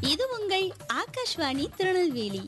இது உங்கள் ஆகாஷ்வாணி திருநெல்வேலி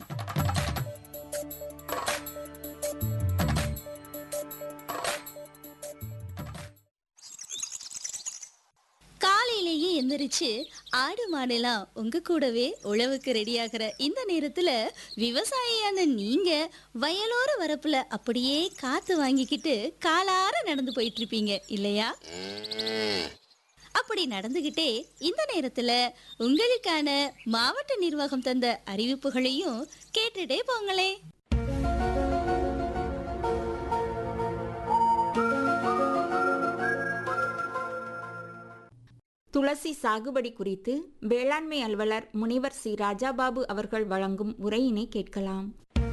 காலையிலேயே எந்திரிச்சு ஆடு மாடெல்லாம் உங்க கூடவே உழவுக்கு ரெடியாகிற இந்த நேரத்துல விவசாயியான நீங்க வயலோர வரப்புல அப்படியே காத்து வாங்கிக்கிட்டு காலார நடந்து போயிட்டு இருப்பீங்க இல்லையா அப்படி நடந்துகிட்டே இந்த நேரத்துல உங்களுக்கான மாவட்ட நிர்வாகம் தந்த அறிவிப்புகளையும் கேட்டுட்டே போங்களே துளசி சாகுபடி குறித்து வேளாண்மை அலுவலர் முனிவர் சி ராஜாபாபு அவர்கள் வழங்கும் உரையினை கேட்கலாம்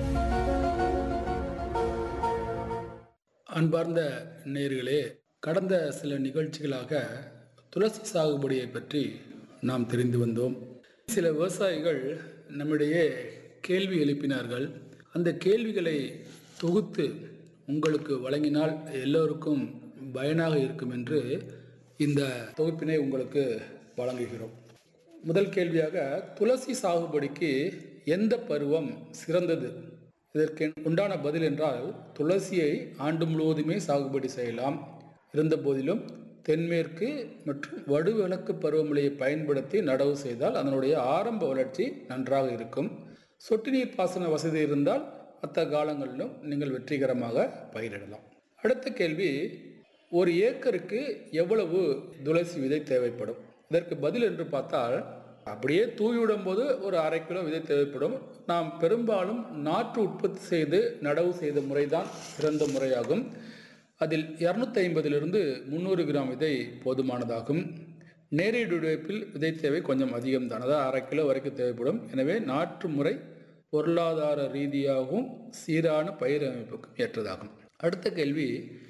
அன்பார்ந்த நேயர்களே கடந்த சில நிகழ்ச்சிகளாக துளசி சாகுபடியை பற்றி நாம் தெரிந்து வந்தோம் சில விவசாயிகள் நம்மிடையே கேள்வி எழுப்பினார்கள் அந்த கேள்விகளை தொகுத்து உங்களுக்கு வழங்கினால் எல்லோருக்கும் பயனாக இருக்கும் என்று இந்த தொகுப்பினை உங்களுக்கு வழங்குகிறோம் முதல் கேள்வியாக துளசி சாகுபடிக்கு எந்த பருவம் சிறந்தது இதற்கு உண்டான பதில் என்றால் துளசியை ஆண்டு முழுவதுமே சாகுபடி செய்யலாம் இருந்த போதிலும் தென்மேற்கு மற்றும் வடுவிளக்கு பருவமழையை பயன்படுத்தி நடவு செய்தால் அதனுடைய ஆரம்ப வளர்ச்சி நன்றாக இருக்கும் சொட்டு நீர் பாசன வசதி இருந்தால் மற்ற காலங்களிலும் நீங்கள் வெற்றிகரமாக பயிரிடலாம் அடுத்த கேள்வி ஒரு ஏக்கருக்கு எவ்வளவு துளசி விதை தேவைப்படும் இதற்கு பதில் என்று பார்த்தால் அப்படியே தூவிவிடும் போது ஒரு அரை கிலோ விதை தேவைப்படும் நாம் பெரும்பாலும் நாற்று உற்பத்தி செய்து நடவு செய்த முறைதான் சிறந்த முறையாகும் அதில் இரநூத்தி ஐம்பதிலிருந்து முந்நூறு கிராம் விதை போதுமானதாகும் நேரடி உழைப்பில் விதை தேவை கொஞ்சம் அதிகம்தான் அதாவது அரை கிலோ வரைக்கும் தேவைப்படும் எனவே நாற்று முறை பொருளாதார ரீதியாகவும் சீரான பயிர் அமைப்புக்கும் ஏற்றதாகும் அடுத்த கேள்வி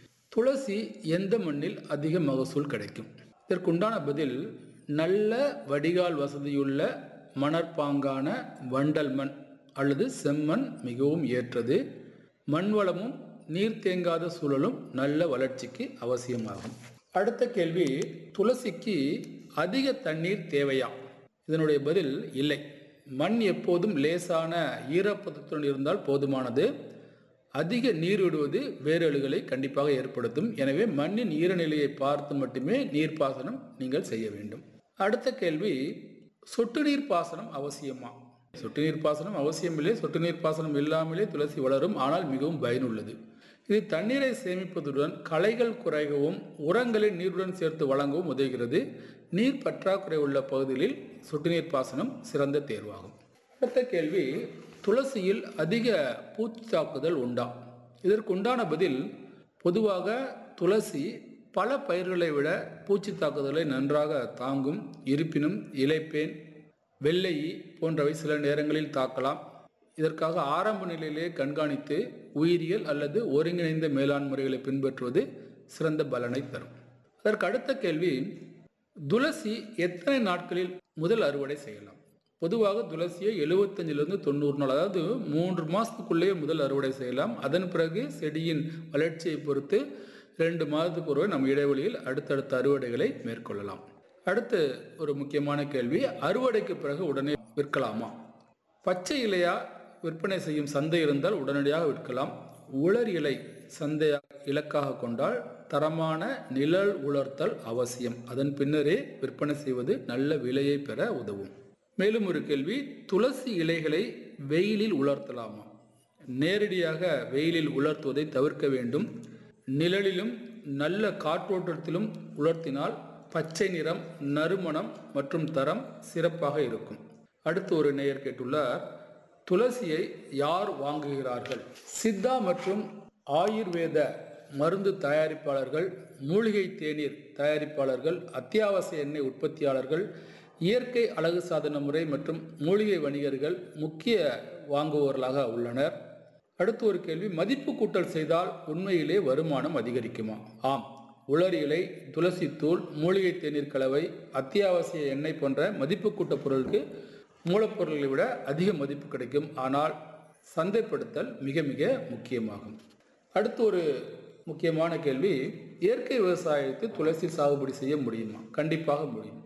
துளசி எந்த மண்ணில் அதிக மகசூல் கிடைக்கும் இதற்குண்டான பதில் நல்ல வடிகால் வசதியுள்ள மணற்பாங்கான வண்டல் மண் அல்லது செம்மண் மிகவும் ஏற்றது மண் வளமும் நீர் தேங்காத சூழலும் நல்ல வளர்ச்சிக்கு அவசியமாகும் அடுத்த கேள்வி துளசிக்கு அதிக தண்ணீர் தேவையா இதனுடைய பதில் இல்லை மண் எப்போதும் லேசான ஈரப்பதத்துடன் இருந்தால் போதுமானது அதிக நீர் விடுவது வேரழுகளை கண்டிப்பாக ஏற்படுத்தும் எனவே மண்ணின் ஈரநிலையை பார்த்து மட்டுமே நீர்ப்பாசனம் நீங்கள் செய்ய வேண்டும் அடுத்த கேள்வி சொட்டு நீர் பாசனம் அவசியமா சொட்டு நீர் பாசனம் அவசியமில்லை சொட்டு நீர் பாசனம் இல்லாமலே துளசி வளரும் ஆனால் மிகவும் பயனுள்ளது இது தண்ணீரை சேமிப்பதுடன் களைகள் குறைகவும் உரங்களை நீருடன் சேர்த்து வழங்கவும் உதவுகிறது நீர் பற்றாக்குறை உள்ள பகுதிகளில் சொட்டு நீர் பாசனம் சிறந்த தேர்வாகும் அடுத்த கேள்வி துளசியில் அதிக பூச்சி தாக்குதல் உண்டா இதற்கு உண்டான பதில் பொதுவாக துளசி பல பயிர்களை விட பூச்சி தாக்குதலை நன்றாக தாங்கும் இருப்பினும் இலைப்பேன் வெள்ளை ஈ போன்றவை சில நேரங்களில் தாக்கலாம் இதற்காக ஆரம்ப நிலையிலே கண்காணித்து உயிரியல் அல்லது ஒருங்கிணைந்த மேலாண் முறைகளை பின்பற்றுவது சிறந்த பலனை தரும் அதற்கு அடுத்த கேள்வி துளசி எத்தனை நாட்களில் முதல் அறுவடை செய்யலாம் பொதுவாக துளசியை எழுபத்தஞ்சிலிருந்து தொண்ணூறு நாள் அதாவது மூன்று மாதத்துக்குள்ளேயே முதல் அறுவடை செய்யலாம் அதன் பிறகு செடியின் வளர்ச்சியை பொறுத்து ரெண்டு மாதத்துக்கு ஒருவர் நம் இடைவெளியில் அடுத்தடுத்த அறுவடைகளை மேற்கொள்ளலாம் அடுத்து ஒரு முக்கியமான கேள்வி அறுவடைக்கு பிறகு உடனே விற்கலாமா பச்சை இலையா விற்பனை செய்யும் சந்தை இருந்தால் உடனடியாக விற்கலாம் உலர் இலை சந்தையாக இலக்காக கொண்டால் தரமான நிழல் உலர்த்தல் அவசியம் அதன் பின்னரே விற்பனை செய்வது நல்ல விலையை பெற உதவும் மேலும் ஒரு கேள்வி துளசி இலைகளை வெயிலில் உலர்த்தலாமா நேரடியாக வெயிலில் உலர்த்துவதை தவிர்க்க வேண்டும் நிழலிலும் நல்ல காற்றோட்டத்திலும் உலர்த்தினால் பச்சை நிறம் நறுமணம் மற்றும் தரம் சிறப்பாக இருக்கும் அடுத்து ஒரு நேயர் கேட்டுள்ளார் துளசியை யார் வாங்குகிறார்கள் சித்தா மற்றும் ஆயுர்வேத மருந்து தயாரிப்பாளர்கள் மூலிகை தேநீர் தயாரிப்பாளர்கள் அத்தியாவசிய எண்ணெய் உற்பத்தியாளர்கள் இயற்கை அழகு சாதன முறை மற்றும் மூலிகை வணிகர்கள் முக்கிய வாங்குவோர்களாக உள்ளனர் அடுத்து ஒரு கேள்வி மதிப்பு கூட்டல் செய்தால் உண்மையிலே வருமானம் அதிகரிக்குமா ஆம் உலர் இலை துளசி தூள் மூலிகை தேநீர் கலவை அத்தியாவசிய எண்ணெய் போன்ற மதிப்பு கூட்ட பொருளுக்கு மூலப்பொருள்களை விட அதிக மதிப்பு கிடைக்கும் ஆனால் சந்தைப்படுத்தல் மிக மிக முக்கியமாகும் அடுத்து ஒரு முக்கியமான கேள்வி இயற்கை விவசாயத்தை துளசி சாகுபடி செய்ய முடியுமா கண்டிப்பாக முடியும்